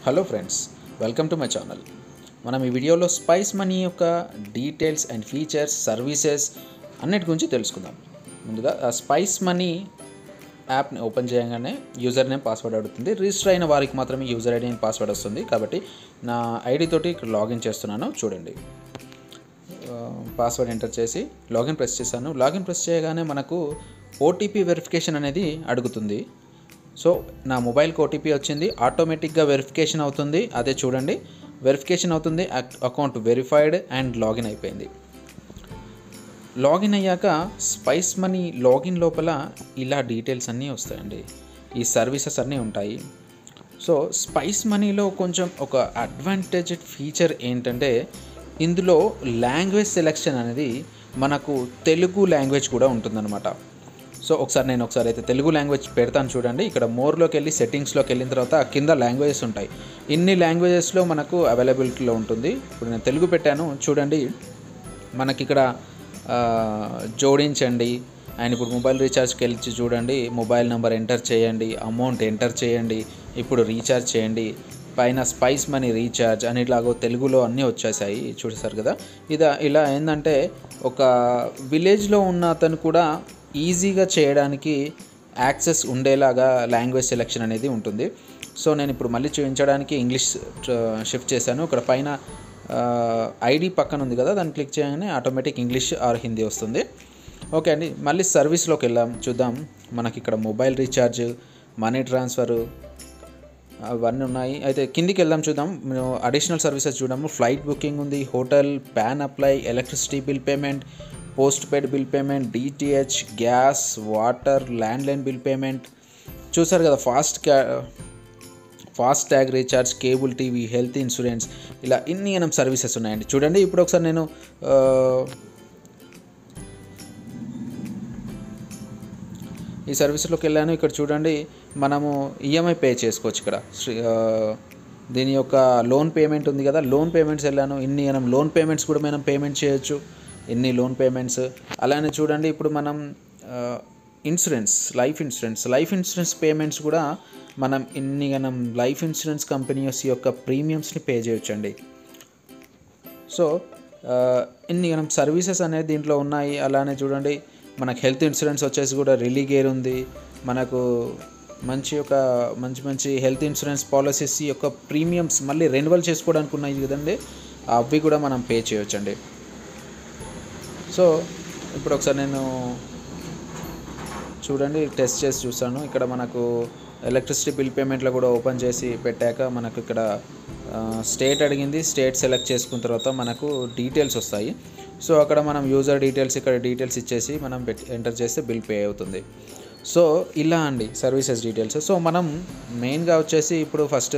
Hello friends welcome to my channel మనం ఈ వీడియోలో స్పైస్ మనీ యొక్క డీటెయిల్స్ అండ్ ఫీచర్స్ సర్వీసెస్ అన్నిటి గురించి తెలుసుకుందాం ముందుగా ఆ స్పైస్ మనీ యాప్ని ఓపెన్ చేయగానే యూజర్ నేమ్ పాస్వర్డ్ అడుగుతుంది రిజిస్టర్ అయిన వారికి మాత్రమే యూజర్ ఐడి అండ్ పాస్వర్డ్ వస్తుంది కాబట్టి నా ఐడి తోటి ఇక్కడ లాగిన్ చేస్తున్నాను చూడండి పాస్వర్డ్ ఎంటర్ చేసి లాగిన్ ప్రెస్ చేశాను లాగిన్ ప్రెస్ చేయగానే మనకు ఓటీపీ వెరిఫికేషన్ అనేది అడుగుతుంది సో నా మొబైల్కి ఓటీపీ వచ్చింది ఆటోమేటిక్గా వెరిఫికేషన్ అవుతుంది అదే చూడండి వెరిఫికేషన్ అవుతుంది అకౌంట్ వెరిఫైడ్ అండ్ లాగిన్ అయిపోయింది లాగిన్ అయ్యాక స్పైస్ మనీ లాగిన్ లోపల ఇలా డీటెయిల్స్ అన్నీ వస్తాయండి ఈ సర్వీసెస్ అన్నీ ఉంటాయి సో స్పైస్ మనీలో కొంచెం ఒక అడ్వాంటేజ్ ఫీచర్ ఏంటంటే ఇందులో లాంగ్వేజ్ సెలెక్షన్ అనేది మనకు తెలుగు లాంగ్వేజ్ కూడా ఉంటుందన్నమాట సో ఒకసారి నేను ఒకసారి అయితే తెలుగు లాంగ్వేజ్ పెడతాను చూడండి ఇక్కడ మోర్లోకి వెళ్ళి సెట్టింగ్స్లోకి వెళ్ళిన తర్వాత కింద లాంగ్వేజెస్ ఉంటాయి ఇన్ని లాంగ్వేజెస్లో మనకు అవైలబిలిటీలో ఉంటుంది ఇప్పుడు నేను తెలుగు పెట్టాను చూడండి మనకి ఇక్కడ ఆ, జోడించండి అండ్ ఇప్పుడు మొబైల్ రీఛార్జ్కి వెళ్ళి చూడండి మొబైల్ నెంబర్ ఎంటర్ చేయండి అమౌంట్ ఎంటర్ చేయండి ఇప్పుడు రీఛార్జ్ చేయండి పైన స్పైస్ మనీ రీఛార్జ్ అని ఇట్లాగో తెలుగులో అన్నీ వచ్చేసాయి చూసారు కదా ఇది ఇలా ఏంటంటే ఒక విలేజ్లో ఉన్న అతను కూడా ఈజీగా చేయడానికి యాక్సెస్ ఉండేలాగా లాంగ్వేజ్ సెలెక్షన్ అనేది ఉంటుంది సో నేను ఇప్పుడు మళ్ళీ చూపించడానికి ఇంగ్లీష్ షిఫ్ట్ చేశాను ఇక్కడ పైన ఐడి పక్కన ఉంది కదా దాన్ని క్లిక్ చేయగానే ఆటోమేటిక్ ఇంగ్లీష్ ఆర్ హిందీ వస్తుంది ఓకే అండి మళ్ళీ సర్వీస్లోకి వెళ్ళాం చూద్దాం మనకి ఇక్కడ మొబైల్ రీఛార్జ్ మనీ ట్రాన్స్ఫర్ అవన్నీ ఉన్నాయి అయితే కిందికి వెళ్దాం చూద్దాం అడిషనల్ సర్వీసెస్ చూద్దాము ఫ్లైట్ బుకింగ్ ఉంది hotel PAN apply electricity bill payment postpaid bill payment DTH gas water landline bill payment చూసారు కదా ఫాస్ట్ క్యా FASTag recharge cable TV health insurance ఇలా ఇన్ని మనం సర్వీసెస్ ఉన్నాయండి చూడండి ఇప్పుడు ఒకసారి నేను ఆ, ఈ సర్వీస్లోకి వెళ్ళాను ఇక్కడ చూడండి మనము ఈఎంఐ పే చేసుకోవచ్చు ఇక్కడ శ్రీ- ఆ, దీని యొక్క లోన్ పేమెంట్ ఉంది కదా లోన్ పేమెంట్స్ వెళ్ళాను ఇన్ని మనం లోన్ పేమెంట్స్ కూడా మనం పేమెంట్ చేయొచ్చు ఎన్ని లోన్ పేమెంట్స్ అలానే చూడండి ఇప్పుడు మనం ఆ, insurance life insurance life insurance payments కూడా మనం ఇన్ని మనం లైఫ్ ఇన్సూరెన్స్ కంపెనీస్ యొక్క ప్రీమియమ్స్ని పే చేయొచ్చండి సో ఆ, ఇన్ని మనం సర్వీసెస్ అనేది దీంట్లో ఉన్నాయి అలానే చూడండి మనకు హెల్త్ ఇన్సూరెన్స్ వచ్చేసి కూడా రిలీ గేర్ ఉంది మనకు మంచి ఒక మంచి మంచి హెల్త్ ఇన్సూరెన్స్ పాలసీస్ యొక్క ప్రీమియమ్స్ మళ్ళీ రెన్యువల్ చేసుకోవడానికి ఉన్నాయి కదండి అవి కూడా మనం పే చేయొచ్చండి సో ఇప్పుడు ఒకసారి నేను చూడండి టెస్ట్ చేసి చూసాను ఇక్కడ మనకు ఎలక్ట్రిసిటీ బిల్ పేమెంట్లో కూడా ఓపెన్ చేసి పెట్టాక మనకు ఇక్కడ ఆ, స్టేట్ అడిగింది స్టేట్ సెలెక్ట్ చేసుకున్న తర్వాత మనకు డీటెయిల్స్ వస్తాయి సో అక్కడ మనం యూజర్ డీటెయిల్స్ ఇక్కడ డీటెయిల్స్ ఇచ్చేసి మనం పెట్టి ఎంటర్ చేస్తే బిల్ పే అవుతుంది సో ఇలా అండి సర్వీసెస్ డీటెయిల్స్ సో మనం మెయిన్గా వచ్చేసి ఇప్పుడు ఫస్ట్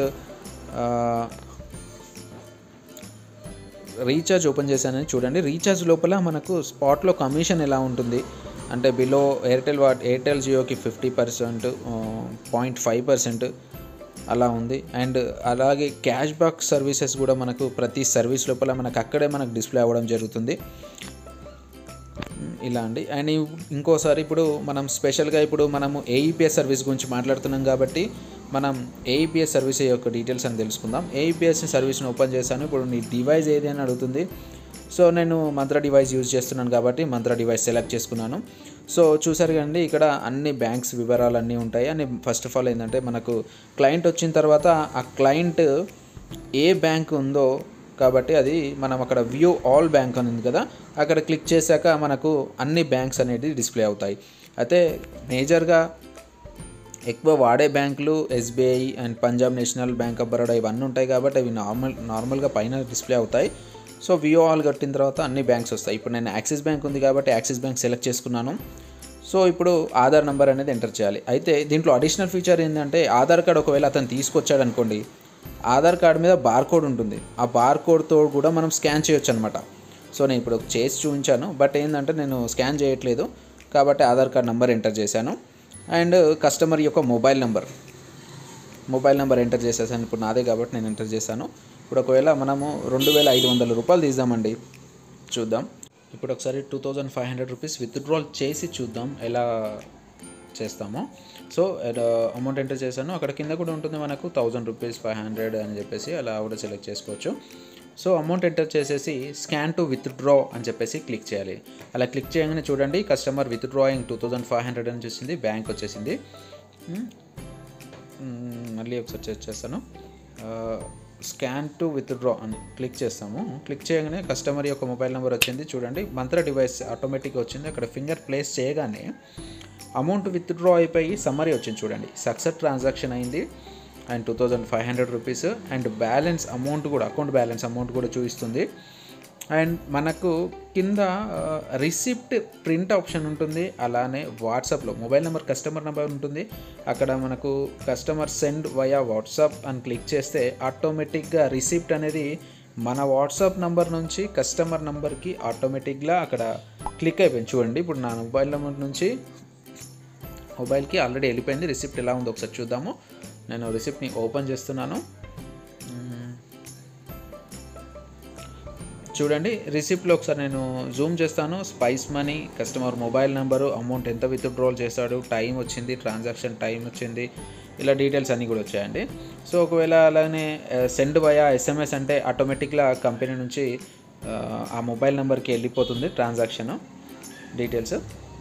రీఛార్జ్ ఓపెన్ చేశానని చూడండి రీఛార్జ్ లోపల మనకు స్పాట్లో కమిషన్ ఎలా ఉంటుంది అంటే బిలో ఎయిర్టెల్ వాట్ ఎయిర్టెల్ జియోకి fifty percent point five percent అలా ఉంది అండ్ అలాగే క్యాష్ బ్యాక్ సర్వీసెస్ కూడా మనకు ప్రతి సర్వీస్ లోపల మనకు అక్కడే మనకు డిస్ప్లే అవ్వడం జరుగుతుంది ఇలా అండి అండ్ ఇం- ఇంకోసారి ఇప్పుడు మనం స్పెషల్గా ఇప్పుడు మనము ఏఈపిఎస్ సర్వీస్ గురించి మాట్లాడుతున్నాం కాబట్టి మనం ఏఈపిఎస్ సర్వీస్ యొక్క డీటెయిల్స్ అని తెలుసుకుందాం ఏఈపిఎస్ సర్వీస్ని ఓపెన్ చేశాను ఇప్పుడు నీ డివైస్ ఏది అని అడుగుతుంది సో నేను మంత్ర డివైస్ యూజ్ చేస్తున్నాను కాబట్టి మంత్ర డివైస్ సెలెక్ట్ చేసుకున్నాను సో చూసారు కండి ఇక్కడ అన్ని బ్యాంక్స్ వివరాలు అన్నీ ఉంటాయి అని ఫస్ట్ ఆఫ్ ఆల్ ఏంటంటే మనకు క్లయింట్ వచ్చిన తర్వాత ఆ క్లయింట్ ఏ బ్యాంక్ ఉందో కాబట్టి అది మనం అక్కడ వ్యూ ఆల్ బ్యాంక్ అని ఉంది కదా అక్కడ క్లిక్ చేశాక మనకు అన్ని బ్యాంక్స్ అనేది డిస్ప్లే అవుతాయి అయితే మేజర్గా ఎక్కువ వాడే బ్యాంకులు SBI and Punjab National Bank of Baroda ఇవన్నీ ఉంటాయి కాబట్టి అవి నార్మల్ నార్మల్గా పైన డిస్ప్లే అవుతాయి సో వియో ఆల్ కట్టిన తర్వాత అన్ని బ్యాంక్స్ వస్తాయి ఇప్పుడు నేను యాక్సిస్ బ్యాంక్ ఉంది కాబట్టి యాక్సిస్ బ్యాంక్ సెలెక్ట్ చేసుకున్నాను సో ఇప్పుడు ఆధార్ నెంబర్ అనేది ఎంటర్ చేయాలి అయితే దీంట్లో అడిషనల్ ఫీచర్ ఏంటంటే ఆధార్ కార్డ్ ఒకవేళ అతను తీసుకొచ్చాడు అనుకోండి ఆధార్ కార్డ్ మీద బార్ కోడ్ ఉంటుంది ఆ బార్ కోడ్తో కూడా మనం స్కాన్ చేయొచ్చు అనమాట సో నేను ఇప్పుడు చేసి చూపించాను బట్ ఏంటంటే నేను స్కాన్ చేయట్లేదు కాబట్టి ఆధార్ కార్డ్ నెంబర్ ఎంటర్ చేశాను అండ్ కస్టమర్ యొక్క mobile number mobile number enter చేసేసాను ఇప్పుడు నాదే కాబట్టి నేను ఎంటర్ చేశాను ఇప్పుడు ఒకవేళ మనము రెండు వేల ఐదు వందల రూపాయలు తీద్దామండి చూద్దాం ఇప్పుడు ఒకసారి two thousand five hundred rupees withdrawal చేసి చూద్దాం ఎలా చేస్తామో సో అమౌంట్ ఎంటర్ చేశాను అక్కడ కింద కూడా ఉంటుంది మనకు థౌజండ్ రూపీస్ ఫైవ్ హండ్రెడ్ అని చెప్పేసి అలా కూడా సెలెక్ట్ చేసుకోవచ్చు సో అమౌంట్ ఎంటర్ చేసేసి స్కాన్ టు విత్డ్రా అని చెప్పేసి క్లిక్ చేయాలి అలా క్లిక్ చేయగానే చూడండి customer withdrawing two thousand five hundred అని చూసింది బ్యాంక్ వచ్చేసింది మ్మ్. మ్మ్, మళ్ళీ ఒకసారి చెక్ చేస్తాను స్కాన్ టు విత్డ్రా అని క్లిక్ చేస్తాము క్లిక్ చేయగానే కస్టమర్ యొక్క మొబైల్ నెంబర్ వచ్చింది చూడంండి మంత్ర డివైస్ ఆటోమేటిక్గా వచ్చింది అక్కడ ఫింగర్ ప్లేస్ చేయగానే అమౌంట్ విత్డ్రా అయిపోయి సమ్మరీ వచ్చింది చూడండి సక్సెస్ ట్రాన్సాక్షన్ అయింది and two thousand five hundred rupees and balance amount కూడా అకౌంట్ బ్యాలెన్స్ అమౌంట్ కూడా చూపిస్తుంది అండ్ మనకు కింద రిసిప్ట్ ప్రింట్ ఆప్షన్ ఉంటుంది అలానే వాట్సాప్లో మొబైల్ నెంబర్ కస్టమర్ నెంబర్ ఉంటుంది అక్కడ మనకు కస్టమర్ సెండ్ వయా వాట్సాప్ అని క్లిక్ చేస్తే ఆటోమేటిక్గా రిసిప్ట్ అనేది మన వాట్సాప్ నంబర్ నుంచి కస్టమర్ నెంబర్కి ఆటోమేటిక్గా అక్కడ క్లిక్ అయిపోయింది చూడండి ఇప్పుడు నా మొబైల్ నెంబర్ నుంచి మొబైల్కి ఆల్రెడీ వెళ్ళిపోయింది రిసిప్ట్ ఎలా ఉందో ఒకసారి చూద్దాము నేను రిసిప్ట్ని ఓపెన్ చేస్తున్నాను మ్మ్. చూడండి రిసిప్ట్లో ఒకసారి నేను జూమ్ చేస్తాను Spice Money customer mobile number amount ఎంత విత్డ్రాల్ చేశాడు టైం వచ్చింది ట్రాన్సాక్షన్ టైం వచ్చింది ఇలా డీటెయిల్స్ అన్నీ కూడా వచ్చాయండి సో ఒకవేళ అలానే సెండ్ వయా ఎస్ఎంఎస్ అంటే ఆటోమేటిక్గా కంపెనీ నుంచి ఆ, ఆ మొబైల్ నెంబర్కి వెళ్ళిపోతుంది ట్రాన్సాక్షన్ డీటెయిల్స్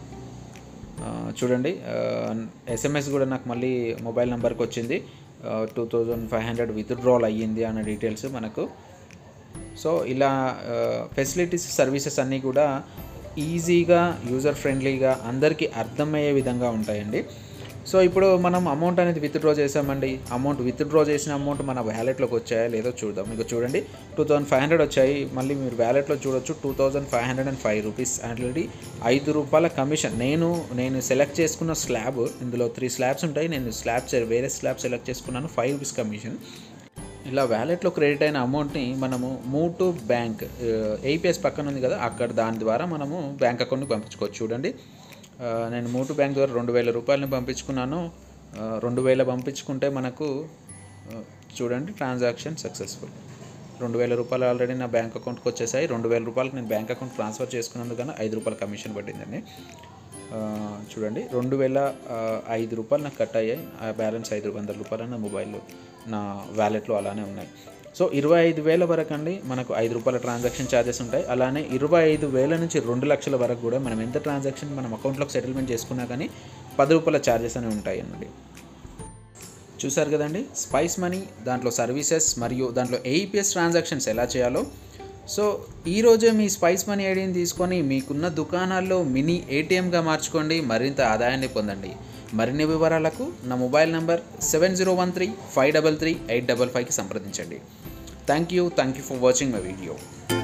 ఆ, చూడండి ఎస్ఎంఎస్ కూడా నాకు మళ్ళీ మొబైల్ నెంబర్కి వచ్చింది two thousand five hundred withdrawal అయ్యింది అన్న డీటెయిల్స్ మనకు సో ఇలా ఫెసిలిటీస్ సర్వీసెస్ అన్నీ కూడా ఈజీగా యూజర్ ఫ్రెండ్లీగా అందరికీ అర్థమయ్యే విధంగా ఉంటాయండి సో ఇప్పుడు మనం అమౌంట్ అనేది విత్డ్రా చేసామండి అమౌంట్ విత్డ్రా చేసిన అమౌంట్ మన వ్యాలెట్లోకి వచ్చాయా లేదో చూద్దాం మీకు చూడండి టూ థౌజండ్ ఫైవ్ హండ్రెడ్ వచ్చాయి మళ్ళీ మీరు వ్యాలెట్లో చూడొచ్చు two thousand five hundred and five rupees already ఐదు రూపాయల కమిషన్ నేను నేను సెలెక్ట్ చేసుకున్న స్లాబ్ ఇందులో త్రీ స్లాబ్స్ ఉంటాయి నేను స్లాబ్స్ వేరే స్లాబ్ సెలెక్ట్ చేసుకున్నాను ఫైవ్ రూపీస్ కమిషన్ ఇలా వ్యాలెట్లో క్రెడిట్ అయిన అమౌంట్ని మనము మూవ్ టు బ్యాంక్ ఏపీఎస్ పక్కన ఉంది కదా అక్కడ దాని ద్వారా మనము బ్యాంక్ అకౌంట్కి పంపించుకోవచ్చు చూడండి ఆ, నేను మూవ్ టు బ్యాంక్ ద్వారా రెండు వేల రూపాయలని పంపించుకున్నాను ఆ, రెండు వేల పంపించుకుంటే మనకు ఆ, చూడండి ట్రాన్సాక్షన్ సక్సెస్ఫుల్ రెండు వేల రూపాయలు ఆల్రెడీ నా బ్యాంక్ అకౌంట్కి వచ్చేసాయి రెండు వేల రూపాయలకి నేను బ్యాంక్ అకౌంట్ ట్రాన్స్ఫర్ చేసుకున్నందుకు ఐదు రూపాయల కమిషన్ పడిందండి ఆ, చూడండి రెండు వేల ఆ, ఐదు రూపాయలు నాకు కట్ అయ్యాయి ఆ బ్యాలెన్స్ ఐదు వందల రూపాయలు నా మొబైల్లో నా వ్యాలెట్లో అలానే ఉన్నాయి సో ఇరవై ఐదు వేల వరకు అండి మనకు ఐదు రూపాయల ట్రాన్సాక్షన్ ఛార్జెస్ ఉంటాయి అలానే ఇరవై ఐదు వేల నుంచి రెండు లక్షల వరకు కూడా మనం ఎంత ట్రాన్సాక్షన్ మనం అకౌంట్లోకి సెటిల్మెంట్ చేసుకున్నా కానీ పది రూపాయల ఛార్జెస్ అనేవి ఉంటాయి అండి చూసారు కదండి స్పైస్ మనీ దాంట్లో సర్వీసెస్ మరియు దాంట్లో ఏఈపిఎస్ ట్రాన్సాక్షన్స్ ఎలా చేయాలో సో ఈరోజే మీ స్పైస్ మనీ ఐడిని తీసుకొని మీకున్న దుకాణాల్లో మినీ ఏటీఎంగా మార్చుకోండి మరింత ఆదాయాన్ని పొందండి మరిన్ని వివరాలకు నా mobile number seven zero one three five double three eight double ఫైవ్కి సంప్రదించండి thank you thank you for watching my video